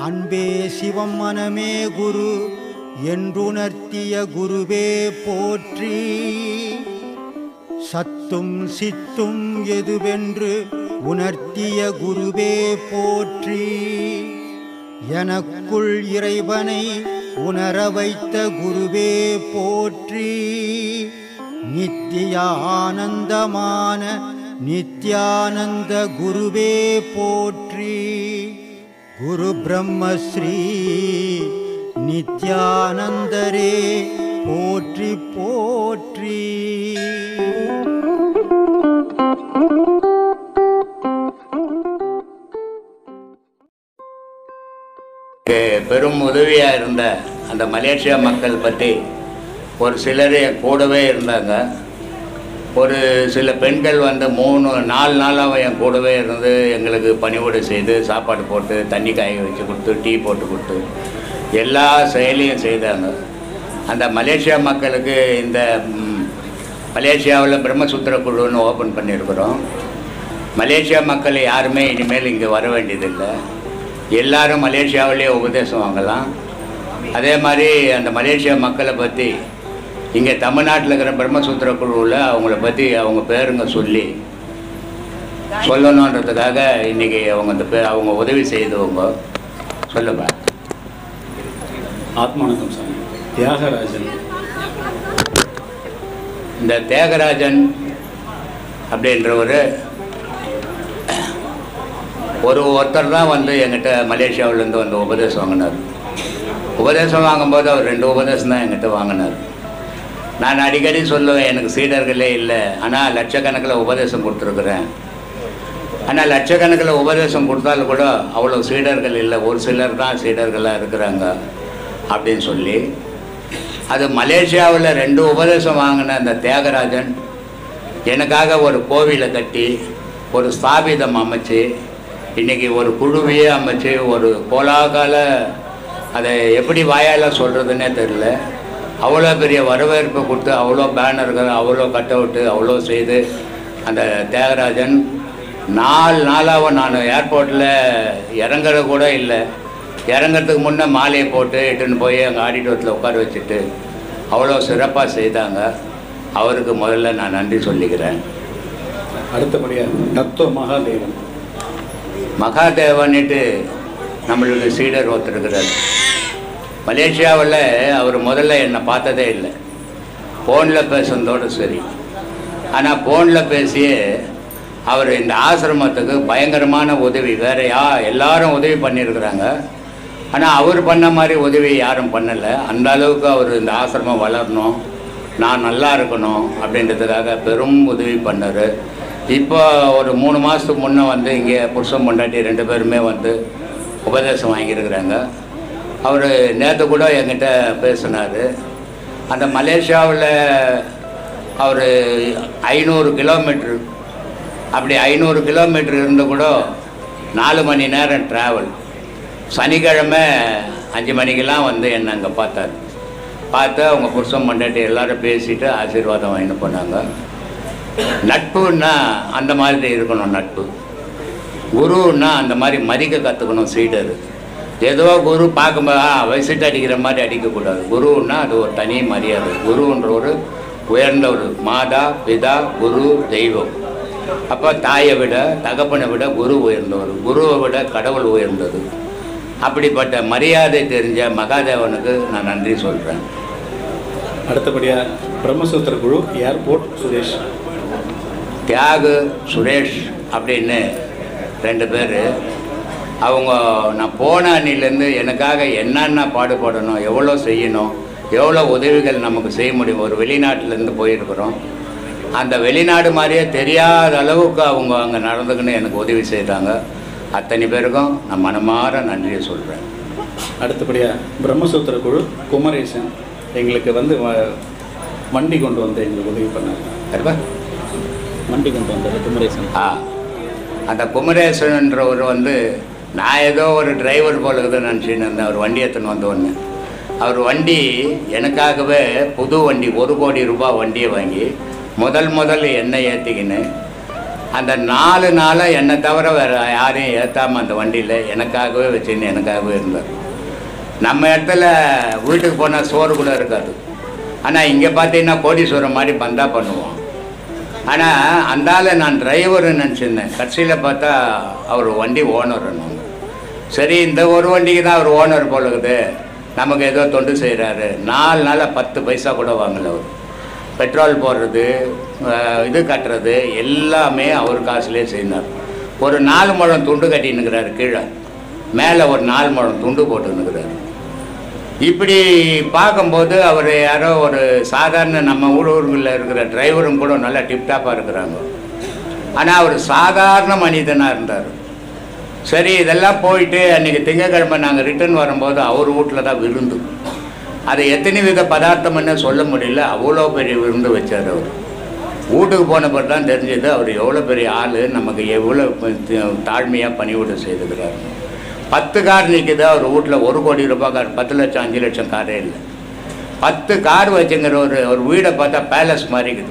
அன்பே சிவம் மனமே குரு என்றுணர்த்திய குருவே போற்றி சத்தும் சித்தும் எதுவென்று உணர்த்திய குருவே போற்றி எனக்குள் இறைவனை உணர வைத்த குருவே போற்றி நித்திய ஆனந்தமான நித்யானந்த குருவே போற்றி குரு பிரம்மஸ்ரீ நித்யானந்தரே போற்றி போற்றி எனக்கு பெரும் உதவியாக இருந்த அந்த மலேசியா மக்கள் பற்றி ஒரு சிலர் என் கூடவே இருந்தாங்க ஒரு சில பெண்கள் வந்து மூணு நாலு நாளாக என் கூடவே இருந்து எங்களுக்கு பணிவிடை செய்து சாப்பாடு போட்டு தண்ணி காய வச்சு கொடுத்து டீ போட்டு கொடுத்து எல்லா செயலையும் செய்தாங்க அந்த மலேசியா மக்களுக்கு இந்த ம், மலேசியாவில் பிரம்மசூத்திர குழுன்னு ஓப்பன் பண்ணியிருக்கிறோம் மலேசியா மக்கள் யாருமே இனிமேல் இங்கே வர வேண்டியதில்லை எல்லாரும் மலேசியாவிலே உபதேசம் வாங்கலாம் அதே மாதிரி அந்த மலேசியா மக்களை பற்றி இங்கே தமிழ்நாட்டில் இருக்கிற பிரம்மசூத்திர குழுவில் அவங்கள பற்றி அவங்க பேருங்க சொல்லி சொல்லணுன்றதுக்காக இன்றைக்கி அவங்க அந்த பே அவங்க உதவி செய்தவங்க சொல்லுங்க ஆத்மானந்தம் சாமி தியாகராஜன் இந்த தியாகராஜன் அப்படின்றவர் ஒரு ஒருத்தர் தான் வந்து எங்கிட்ட மலேசியாவிலேருந்து வந்து உபதேசம் வாங்கினார் உபதேசம் வாங்கும்போது அவர் ரெண்டு உபதேசம் தான் எங்கிட்ட வாங்கினார் நான் அடிக்கடி சொல்லுவேன் எனக்கு சீடர்களே இல்லை ஆனால் லட்சக்கணக்கில் உபதேசம் கொடுத்துருக்குறேன் ஆனால் லட்சக்கணக்கில் உபதேசம் கொடுத்தாலும் கூட அவ்வளோ சீடர்கள் இல்லை ஒரு சிலர் தான் சீடர்களாக இருக்கிறாங்க அப்படின்னு சொல்லி அது மலேசியாவில் ரெண்டு உபதேசம் வாங்கின அந்த தியாகராஜன் எனக்காக ஒரு கோவிலை கட்டி ஒரு ஸ்தாபிதம் அமைச்சு இன்றைக்கி ஒரு குழுவையே அமைச்சு ஒரு கோலாகால அதை எப்படி வாயால் சொல்கிறதுனே தெரில அவ்வளோ பெரிய வரவேற்பு கொடுத்து அவ்வளோ பேனர்கள் அவ்வளோ கட் அவுட்டு அவ்வளோ செய்து அந்த தியாகராஜன் நாலு நாளாக நான் ஏர்போர்ட்டில் இறங்குறது கூட இல்லை இறங்குறதுக்கு முன்னே மாலையை போட்டு இட்டுன்னு போய் அங்கே ஆடிட்டோரத்தில் உட்கார வச்சுட்டு அவ்வளோ சிறப்பாக செய்தாங்க அவருக்கு முதல்ல நான் நன்றி சொல்லிக்கிறேன் அடுத்தபடியாக தத்துவ மகாதேவன் மகாதேவன்ட்டு நம்மளுடைய சீடர் ஒருத்தர் இருக்கிறார் மலேசியாவில் அவர் முதல்ல என்னை பார்த்ததே இல்லை ஃபோனில் பேசுனதோடு சரி ஆனால் ஃபோனில் பேசியே அவர் இந்த ஆசிரமத்துக்கு பயங்கரமான உதவி வேற யா எல்லாரும் உதவி பண்ணியிருக்கிறாங்க ஆனால் அவர் பண்ண மாதிரி உதவி யாரும் பண்ணலை அந்த அளவுக்கு அவர் இந்த ஆசிரமம் வளரணும் நான் நல்லா இருக்கணும் அப்படின்றதுக்காக பெரும் உதவி பண்ணார் இப்போ ஒரு மூணு மாதத்துக்கு முன்னே வந்து இங்கே புருஷன் பொண்டாட்டி ரெண்டு பேருமே வந்து உபதேசம் வாங்கியிருக்கிறாங்க அவர் நேற்று கூட என்கிட்ட பேசினார் அந்த மலேசியாவில் அவர் ஐநூறு கிலோமீட்ரு அப்படி ஐநூறு கிலோமீட்டர் இருந்து கூட நாலு மணி நேரம் ட்ராவல் சனிக்கிழமை அஞ்சு மணிக்கெல்லாம் வந்து என்னை அங்கே பார்த்தார் பார்த்து அவங்க புருஷன் மண்டாட்டி எல்லாரும் பேசிட்டு ஆசீர்வாதம் வாங்கிட்டு போனாங்க நட்புன்னா அந்த மாதிரி இருக்கணும் நட்பு குருன்னா அந்த மாதிரி மதிக்க கற்றுக்கணும் சீடர் ஏதோ குரு பார்க்கும்போது ஆ வயசுட்டு அடிக்கிற மாதிரி அடிக்கக்கூடாது குருன்னா அது ஒரு தனி மரியாதை குருன்ற ஒரு உயர்ந்த ஒரு மாதா பிதா குரு தெய்வம் அப்போ தாயை விட தகப்பனை விட குரு உயர்ந்தவர் குருவை விட கடவுள் உயர்ந்தது அப்படிப்பட்ட மரியாதை தெரிஞ்ச மகாதேவனுக்கு நான் நன்றி சொல்கிறேன் அடுத்தபடியாக பிரம்மசூத்திர குழு ஏர்போர்ட் சுரேஷ் தியாகு சுரேஷ் அப்படின்னு ரெண்டு பேர் அவங்க நான் போன அன்னிலேருந்து எனக்காக என்னென்ன பாடுபடணும் எவ்வளோ செய்யணும் எவ்வளோ உதவிகள் நமக்கு செய்ய முடியும் ஒரு வெளிநாட்டிலேருந்து போயிருக்கிறோம் அந்த வெளிநாடு மாதிரியே தெரியாத அளவுக்கு அவங்க அங்கே நடந்துக்கின்னு எனக்கு உதவி செய்தாங்க அத்தனை பேருக்கும் நான் மனமார நன்றியை சொல்கிறேன் அடுத்தபடியாக பிரம்மசூத்திர குழு குமரேசன் எங்களுக்கு வந்து வ- வண்டி கொண்டு வந்து எங்களுக்கு உதவி பண்ணாங்க சரிப்பா வண்டி கொண்டு வந்தது குமரேசன் ஆ அந்த குமரேசன்றவர் வந்து நான் ஏதோ ஒரு டிரைவர் போல இருக்குதுன்னு நினச்சின்னு இருந்தேன் அவர் வண்டி எடுத்துன்னு வந்த ஒன்று அவர் வண்டி எனக்காகவே புது வண்டி ஒரு கோடி ரூபாய் வண்டியை வாங்கி முதல் முதல் எண்ணெய் ஏற்றிக்கின்னு அந்த நாலு நாளாக என்னை தவிர வேறு யாரையும் ஏற்றாமல் அந்த வண்டியில் எனக்காகவே வச்சுன்னு எனக்காகவே இருந்தார் நம்ம இடத்துல வீட்டுக்கு போனால் சோறு கூட இருக்காது ஆனால் இங்கே பார்த்தீங்கன்னா கோடீஸ்வரம் மாதிரி பந்தா பண்ணுவோம் ஆனால் அந்த ஆளை நான் டிரைவர்னு நினச்சிருந்தேன் கடைசியில் பார்த்தா அவர் வண்டி ஓனர்னு சரி இந்த ஒரு வண்டிக்கு தான் அவர் ஓனர் போல இருக்குது நமக்கு ஏதோ தொண்டு செய்கிறாரு நாலு நாளாக பத்து பைசா கூட வாங்கல அவர் பெட்ரோல் போடுறது அஹ், இது கட்டுறது எல்லாமே அவர் காசுலேயே செய்தார் ஒரு நாலு முழம் துண்டு கட்டின்னுக்கிறாரு கீழே மேலே ஒரு நாலு முழம் துண்டு போட்டுன்னுக்கிறாரு இப்படி பார்க்கும்போது அவர் யாரோ ஒரு சாதாரண நம்ம ஊழூர்களில் இருக்கிற டிரைவரும் கூட நல்லா டிப்டாப்பாக இருக்கிறாங்க ஆனால் அவர் சாதாரண மனிதனாக இருந்தார் சரி இதெல்லாம் போயிட்டு அன்றைக்கி திங்கக்கிழமை நாங்கள் ரிட்டர்ன் வரும்போது அவர் வீட்டில் தான் விருந்து அது எத்தனை வித பதார்த்தம்னு சொல்ல முடியல அவ்வளோ பெரிய விருந்து வச்சார் அவர் வீட்டுக்கு போனப்போ தான் தெரிஞ்சது அவர் எவ்வளோ பெரிய ஆள் நமக்கு எவ்வளோ தாழ்மையாக பணிவிட செய்துக்கிறார் பத்து கார் நிற்குது அவர் வீட்டில் ஒரு கோடி ரூபாய் கார் பத்து லட்சம் அஞ்சு லட்சம் காரே இல்லை பத்து கார் வச்சுங்கிற ஒரு ஒரு வீடை பார்த்தா பேலஸ் மாதிரி இருக்குது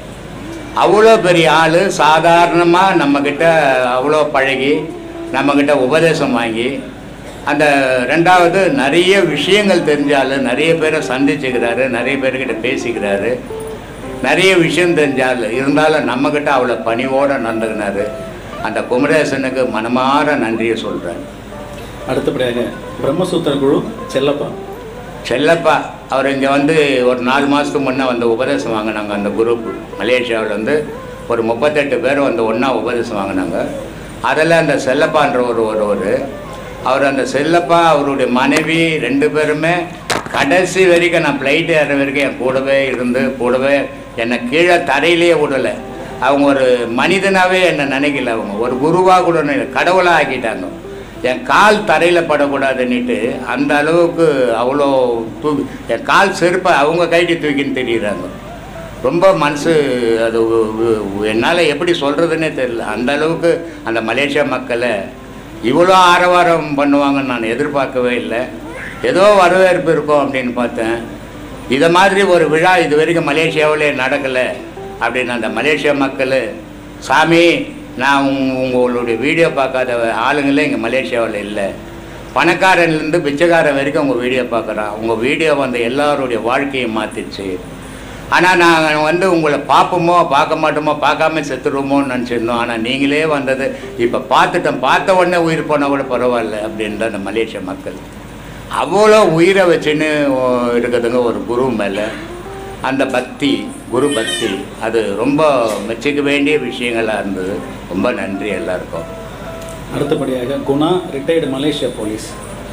அவ்வளோ பெரிய ஆள் சாதாரணமாக நம்மக்கிட்ட அவ்வளோ பழகி நம்மக்கிட்ட உபதேசம் வாங்கி அந்த ரெண்டாவது நிறைய விஷயங்கள் தெரிஞ்சால் நிறைய பேரை சந்திச்சுக்கிறாரு நிறைய பேர்கிட்ட பேசிக்கிறாரு நிறைய விஷயம் தெரிஞ்சால் இருந்தாலும் நம்மக்கிட்ட அவ்வளோ பணிவோடு நடந்துக்கினாரு அந்த குமரேசனுக்கு மனமார நன்றியை சொல்கிறேன் அடுத்தபடியாக பிரம்மசூத்திர குழு செல்லப்பா செல்லப்பா அவர் இங்கே வந்து ஒரு நாலு மாதத்துக்கு முன்னே வந்து உபதேசம் வாங்கினாங்க அந்த குரூப் மலேசியாவில் வந்து ஒரு முப்பத்தெட்டு பேர் வந்து ஒன்றா உபதேசம் வாங்கினாங்க அதில் அந்த செல்லப்பான்ற ஒரு ஒருவர் அவர் அந்த செல்லப்பா அவருடைய மனைவி ரெண்டு பேருமே கடைசி வரைக்கும் நான் ஃப்ளைட் ஏற வரைக்கும் என் கூடவே இருந்து கூடவே என்னை கீழே தரையிலேயே விடலை அவங்க ஒரு மனிதனாகவே என்னை நினைக்கல அவங்க ஒரு குருவாக கூட நினை- கடவுளாக ஆக்கிட்டாங்க என் கால் தரையில் படக்கூடாதுன்னுட்டு அந்த அளவுக்கு அவ்வளோ தூக்கி என் கால் செருப்பை அவங்க கைக்கு தூக்கின்னு தெரியுறாங்க ரொம்ப மனசு அது என்னால் எப்படி சொல்கிறதுனே தெரியல அந்த அளவுக்கு அந்த மலேசியா மக்களை இவ்வளோ ஆரவாரம் பண்ணுவாங்கன்னு நான் எதிர்பார்க்கவே இல்லை ஏதோ வரவேற்பு இருக்கும் அப்படின்னு பார்த்தேன் இதை மாதிரி ஒரு விழா இது வரைக்கும் மலேசியாவிலே நடக்கலை அப்படின்னு அந்த மலேசியா மக்கள் சாமி நான் உங் உங்களுடைய வீடியோ பார்க்காத ஆளுங்களே இங்கே மலேசியாவில் இல்லை பணக்காரன்லேருந்து பிச்சைக்காரன் வரைக்கும் உங்கள் வீடியோ பார்க்குறான் உங்கள் வீடியோ வந்து எல்லாருடைய வாழ்க்கையை மாற்றிடுச்சு ஆனால் நாங்கள் வந்து உங்களை பார்ப்போமோ பார்க்க மாட்டோமோ பார்க்காம செத்துருவோமோன்னு நினச்சிருந்தோம் ஆனால் நீங்களே வந்தது இப்போ பார்த்துட்டோம் பார்த்த உடனே உயிர் போனால் கூட பரவாயில்ல அப்படின்ற அந்த மலேசிய மக்கள் அவ்வளோ உயிரை வச்சுன்னு ஓ, இருக்குதுங்க ஒரு குரு மேலே அந்த பக்தி குரு பக்தி அது ரொம்ப மெச்சிக்க வேண்டிய விஷயங்களாக இருந்தது ரொம்ப நன்றி எல்லாருக்கும் அடுத்தபடியாக குணா ரிட்டையர்டு மலேசியா போலீஸ்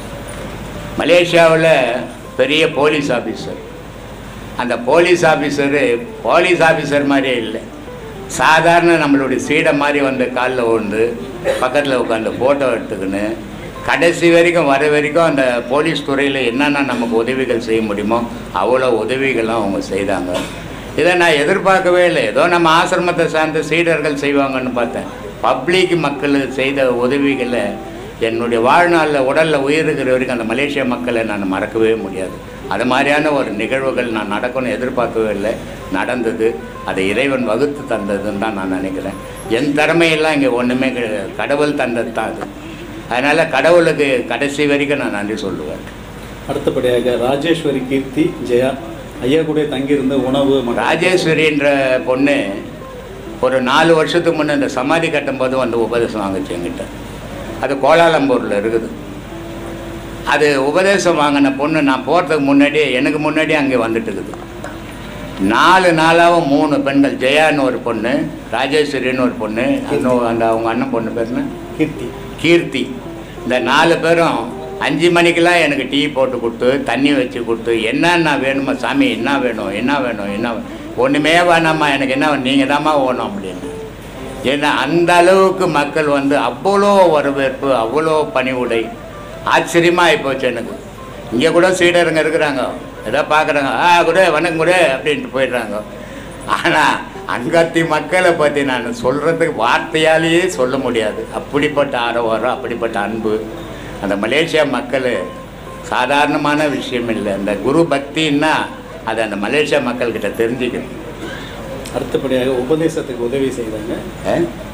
மலேசியாவில் பெரிய போலீஸ் ஆஃபீஸர் அந்த போலீஸ் ஆஃபீஸரு போலீஸ் ஆஃபீஸர் மாதிரியே இல்லை சாதாரண நம்மளுடைய சீடை மாதிரி வந்து காலில் விழுந்து பக்கத்தில் உட்காந்து ஃபோட்டோ எடுத்துக்கின்னு கடைசி வரைக்கும் வர வரைக்கும் அந்த போலீஸ் துறையில் என்னென்ன நமக்கு உதவிகள் செய்ய முடியுமோ அவ்வளோ உதவிகளும் அவங்க செய்தாங்க இதை நான் எதிர்பார்க்கவே இல்லை ஏதோ நம்ம ஆசிரமத்தை சார்ந்த சீடர்கள் செய்வாங்கன்னு பார்த்தேன் பப்ளிக் மக்கள் செய்த உதவிகளை என்னுடைய வாழ்நாளில் உடலில் உயிர் இருக்கிற வரைக்கும் அந்த மலேசியா மக்களை நான் மறக்கவே முடியாது அது மாதிரியான ஒரு நிகழ்வுகள் நான் நடக்கும்னு எதிர்பார்க்கவே இல்லை நடந்தது அதை இறைவன் வகுத்து தந்ததுன்னு தான் நான் நினைக்கிறேன் என் திறமையெல்லாம் இங்கே ஒன்றுமே கிடையாது கடவுள் தந்தது தான் அது அதனால் கடவுளுக்கு கடைசி வரைக்கும் நான் நன்றி சொல்லுவேன் அடுத்தபடியாக ராஜேஸ்வரி கீர்த்தி ஜெயா ஐயா கூட தங்கியிருந்த உணவு மற்றும் ராஜேஸ்வரின்ற பொண்ணு ஒரு நாலு வருஷத்துக்கு முன்னே இந்த சமாதி கட்டும்போது வந்து உபதேசம் வாங்குச்சு என்கிட்ட அது கோலாலம்பூரில் இருக்குது அது உபதேசம் வாங்கின பொண்ணு நான் போகிறதுக்கு முன்னாடியே எனக்கு முன்னாடியே அங்கே வந்துட்டு இருக்குது நாலு நாளாகவும் மூணு பெண்கள் ஜெயான்னு ஒரு பொண்ணு ராஜேஸ்வரின்னு ஒரு பொண்ணு இன்னும் அந்த அவங்க அண்ணன் பொண்ணு பேர் என்ன கீர்த்தி கீர்த்தி இந்த நாலு பேரும் அஞ்சு மணிக்கெல்லாம் எனக்கு டீ போட்டு கொடுத்து தண்ணி வச்சு கொடுத்து என்னென்ன வேணுமா சாமி என்ன வேணும் என்ன வேணும் என்ன வே- ஒன்றுமே வேணாம்மா எனக்கு என்ன நீங்கள் தாம்மா வேணும் அப்படின்னு ஏன்னா அந்த அளவுக்கு மக்கள் வந்து அவ்வளோ வரவேற்பு அவ்வளோ பணிவுடை ஆச்சரியமாக ஆகிப்போச்சு எனக்கு இங்கே கூட சீடருங்க இருக்கிறாங்க ஏதோ பார்க்குறாங்க ஆ கூட வணக்கம் கூட அப்படின்ட்டு போயிடுறாங்க ஆனால் அங்கத்தி மக்களை பற்றி நான் சொல்கிறதுக்கு வார்த்தையாலேயே சொல்ல முடியாது அப்படிப்பட்ட ஆரவாரம் அப்படிப்பட்ட அன்பு அந்த மலேசியா மக்கள் சாதாரணமான விஷயம் இல்லை அந்த குரு பக்தின்னா அதை அந்த மலேசியா மக்கள்கிட்ட தெரிஞ்சுக்கணும் அடுத்தபடியாக உபதேசத்துக்கு உதவி செய்தாங்க ஆ?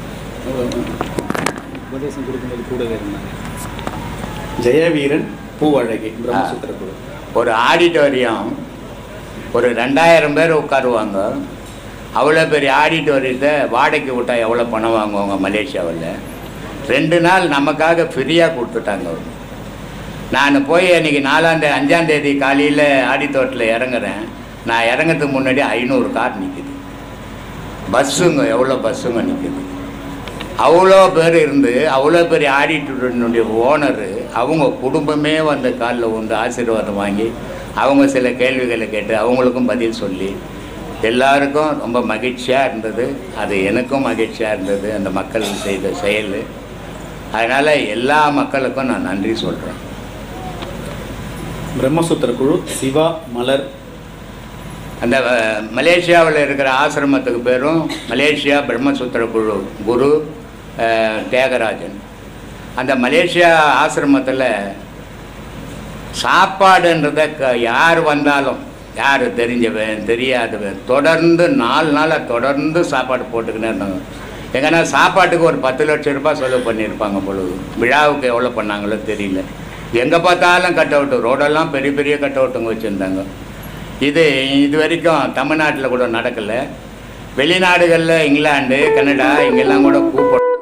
உபதேசம் கொடுக்கும்போது கூடவே இருந்தாங்க ஜெயவீரன் பூவழகி பிரம்மசூத்திர குழு ஒரு ஆடிட்டோரியம் ஒரு ரெண்டாயிரம் பேர் உட்காருவாங்க அவ்வளோ பெரிய ஆடிட்டோரியத்தை வாடகைக்கு விட்டால் எவ்வளோ பணம் வாங்குவாங்க மலேசியாவில் ரெண்டு நாள் நமக்காக ஃப்ரீயாக கொடுத்துட்டாங்க அவங்க. நான் போய் அன்றைக்கி நாலாந்தே அஞ்சாந்தேதி காலையில் ஆடித்தோட்டில் இறங்குறேன் நான் இறங்கறதுக்கு முன்னாடி ஐநூறு கார் நிற்குது பஸ்ஸுங்க எவ்வளோ பஸ்ஸுங்க நிற்குது அவ்வளோ பேர் இருந்து அவ்வளோ பெரிய ஆடிட்டோரியனுடைய ஓனரு அவங்க குடும்பமே வந்து காலில் வந்து ஆசீர்வாதம் வாங்கி அவங்க சில கேள்விகளை கேட்டு அவங்களுக்கும் பதில் சொல்லி எல்லாருக்கும் ரொம்ப மகிழ்ச்சியாக இருந்தது அது எனக்கும் மகிழ்ச்சியாக இருந்தது அந்த மக்கள் செய்த செயல் அதனால் எல்லா மக்களுக்கும் நான் நன்றி சொல்கிறேன் பிரம்மசூத்திர குழு சிவா மலர் அந்த அஹ், மலேசியாவில் இருக்கிற ஆசிரமத்துக்கு பேரும் மலேசியா பிரம்மசூத்திர குழு குரு அஹ், தியாகராஜன் அந்த மலேசியா ஆசிரமத்தில் சாப்பாடுன்றத க யார் வந்தாலும் யார் தெரிஞ்சவன் தெரியாதவன் தொடர்ந்து நாலு நாளாக தொடர்ந்து சாப்பாடு போட்டுக்கினே இருந்தாங்க எங்கன்னா சாப்பாட்டுக்கு ஒரு பத்து லட்சம் ரூபாய் செலவு பண்ணியிருப்பாங்க பொழுது விழாவுக்கு எவ்வளோ பண்ணாங்களோ தெரியல எங்கே பார்த்தாலும் கட் அவுட்டு ரோடெல்லாம் பெரிய பெரிய கட் அவுட்டுங்க வச்சுருந்தாங்க இது இது வரைக்கும் தமிழ்நாட்டில் கூட நடக்கலை வெளிநாடுகளில் இங்கிலாந்து கனடா இங்கெல்லாம் கூட கூப்பிட